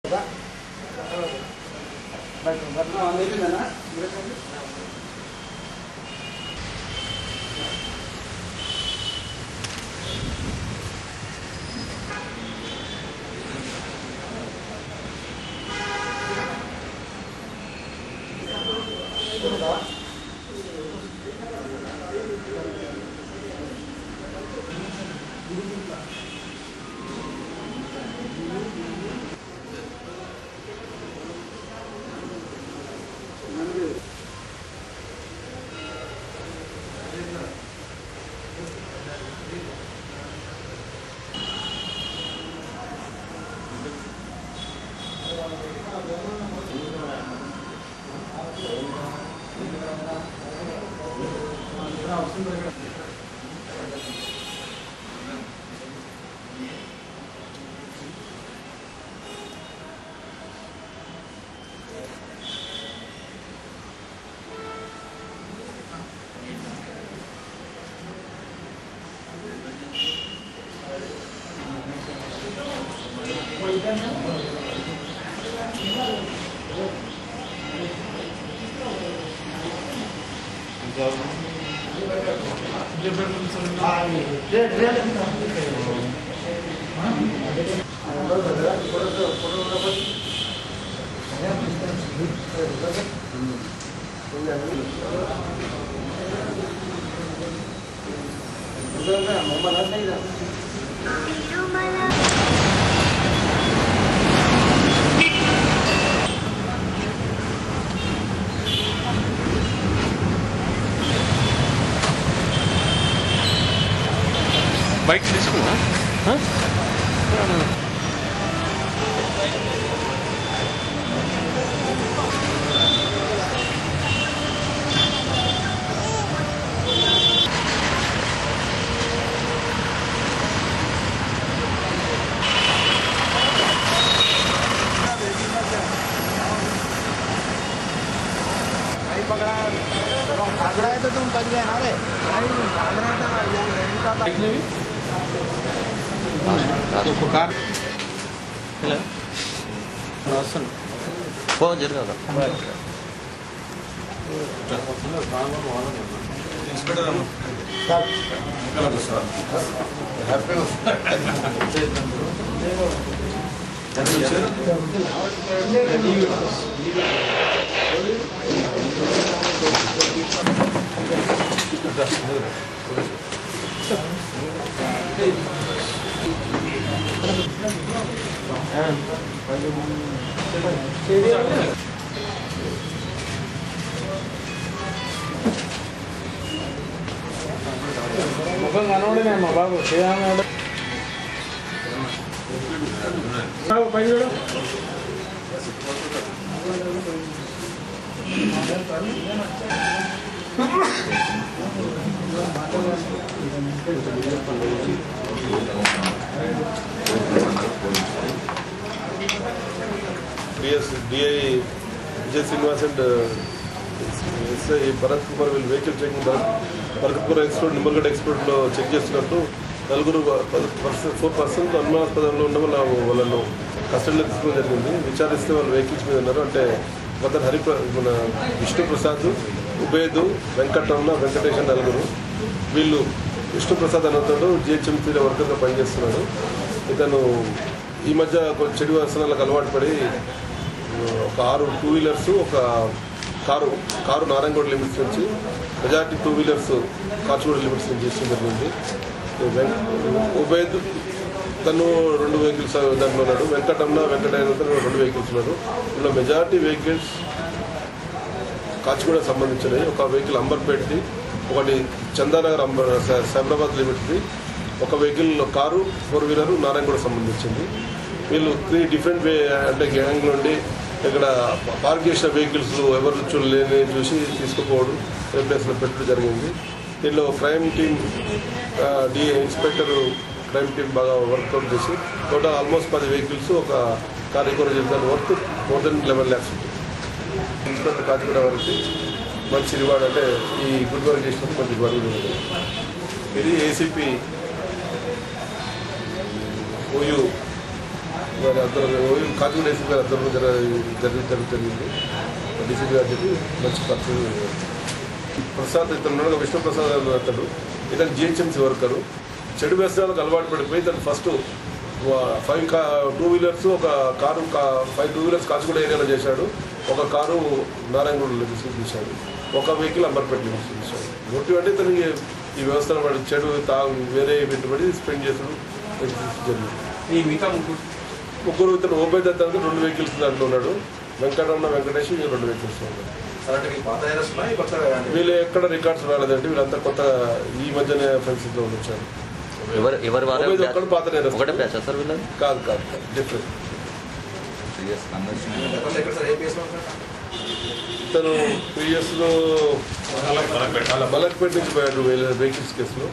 Bike తీసుకున్నా पकड़ा है तो तुम बच गए ना रे కార్ వస్తాను ఫోన్ జరగదు ముఖం కనబడినా మా బాబు శ్రీరాముడు బాబు పై చూడు DS DI Vijay Srinivas and SI Bharat Kumar వీళ్ళు vehicle checking Bharat Kumar export Nimmagadda ఎక్స్పోర్ట్లో చెక్ చేస్తున్నట్టు నలుగురు పర్సన్ ఫోర్ పర్సెంట్ అనుమానాస్పదంలో ఉన్న వాళ్ళ వాళ్ళను కస్టడీలో తీసుకోవడం జరిగింది విచారిస్తే వాళ్ళు వెహికల్స్ మీద ఉన్నారు అంటే అతను హరి మన విష్ణు ప్రసాద్ ఉబేదు వెంకటరమణ వెంకటేష్ అని నలుగురు వీళ్ళు విష్ణు ప్రసాద్ అన్నతోడు జిహెచ్ఎంసీలో వర్కర్గా పనిచేస్తున్నాడు ఇతను ఈ మధ్య కొంచెం చెడు వ్యసనాలకు అలవాటు పడి ఒక ఆరు టూ వీలర్స్ ఒక కారు కారు నారాయణగూడ లిమిట్స్ నుంచి majority two wheelers Kachiguda limits నుంచి చేసిన జరిగింది వెం- ఉబేద్ తను రెండు వెహికల్స్ దాంట్లో ఉన్నాడు వెంకటమ్మ వెంకటయ్య తను రెండు వెహికల్స్ ఉన్నారు ఇందులో మెజార్టీ వెహికల్స్ కాచిగూడ సంబంధించినవి ఒక వెహికల్ అంబర్పేట్ది ఒకటి చందానగర్ అంబర్ సై- సైబరాబాద్ లిమిట్ది ఒక vehicle car four wheeler Narayanaguda సంబంధించింది వీళ్ళు త్రీ డిఫరెంట్ వే అంటే గ్యాంగ్ నుండి ఇక్కడ పార్క్ చేసిన వెహికల్స్ ఎవరు చూడలేని చూసి తీసుకుపోవడం ప్లేస్లో పెట్టడం జరిగింది దీనిలో crime team D inspector crime team బాగా వర్కౌట్ చేసి టోటల్ ఆల్మోస్ట్ పది వెహికల్స్ ఒక కార్ రికవర్ చేసిన worth more than eleven lakhs ఉంటుంది ఇన్స్పెక్టర్ కాచిగూడ వారికి మంచి రివార్డ్ అంటే ఈ గుడ్ వర్క్ చేసినందుకు మంచి రివార్డ్ ఉంది ఇది ఏసీపీ ఓయూ మరి అందరూ కాకినాడ డీసీపీ గారు అందరూ జర జరిగి జరిగింది డీసీపీ గారు చెప్పి మంచి పరిస్థితి ప్రసాద్ ఇతను ఉన్నాడు కదా, విష్ణు ప్రసాద్ అని అతడు ఇతను జిహెచ్ఎంసీ వర్కరు చెడు వ్యసనాలకు అలవాటు పడిపోయి తను ఫస్ట్ ఫైవ్ కా టూ వీలర్స్ ఒక కారు కా ఫైవ్ టూ వీలర్స్ కాచిగూడ ఏరియాలో చేశాడు ఒక కారు నారాయణగూడలో తీసుకొచ్చాడు ఒక వెహికల్ అంబర్పేటలో తీసుకొచ్చాడు మొట్టి అంటే ఇతనికి ఈ వ్యవస్థను వాడు చెడు తా వేరే పెట్టుబడి స్పెండ్ చేసాడు జరిగింది ఈ మిగతా ముగ్గురు ముగ్గురు ఇతను ఓబే దత్త అంటే రెండు వెహికల్స్ దాంట్లో ఉన్నాడు వెంకటరమణ వెంకటేష్ ఈ రెండు వెహికల్స్ ఉన్నాడు అలాంటి మీ పాత ఐరస్ ఉన్నాయి కొత్తగా కానీ వీళ్ళు ఎక్కడ రికార్డ్స్ రాలేదండి వీళ్ళంతా కొత్త ఈ మధ్యనే ఫ్రెండ్స్ లో వచ్చారు ఎవరు ఎవరు వారే ఓబేద్ ఒక్కడు పాత నేరస్తుడు. ఒకటే బ్యాచ్ సార్ వీళ్ళది కాదు కాదు డిఫరెంట్ గతంలో ఎక్కడ సార్ ఏపీఎస్లో ఉంటారు ఇతను ప్రీవియస్ లో మలక్పేట నుంచి పోయాడు వెహికల్స్ కేసులో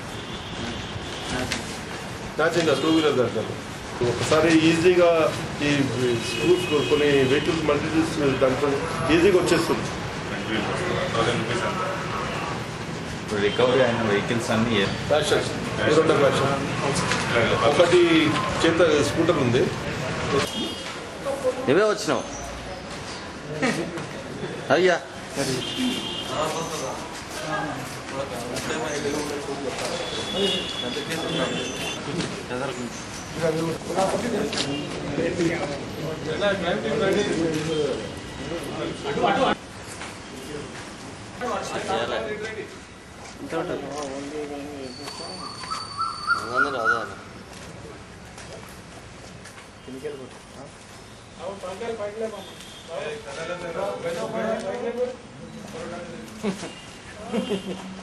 మ్యాచింగ్ టూ వీలర్ దాంట్లో ఒకసారి ఈజీగా ఈ స్కూల్స్ కొన్ని వెహికల్స్ మల్టీస్ దాంట్లో ఈజీగా వచ్చేస్తుంది రికవరీ అయిన వెహికల్స్ అన్ని ఏ- ఫ్యాషన్ హీరోండా ఫ్యాషన్ ఒకటి చేత స్కూటర్ ఉంది నువ్వే వచ్చినావు అయ్యా అవన్నీ రాదా అన్న? పైకి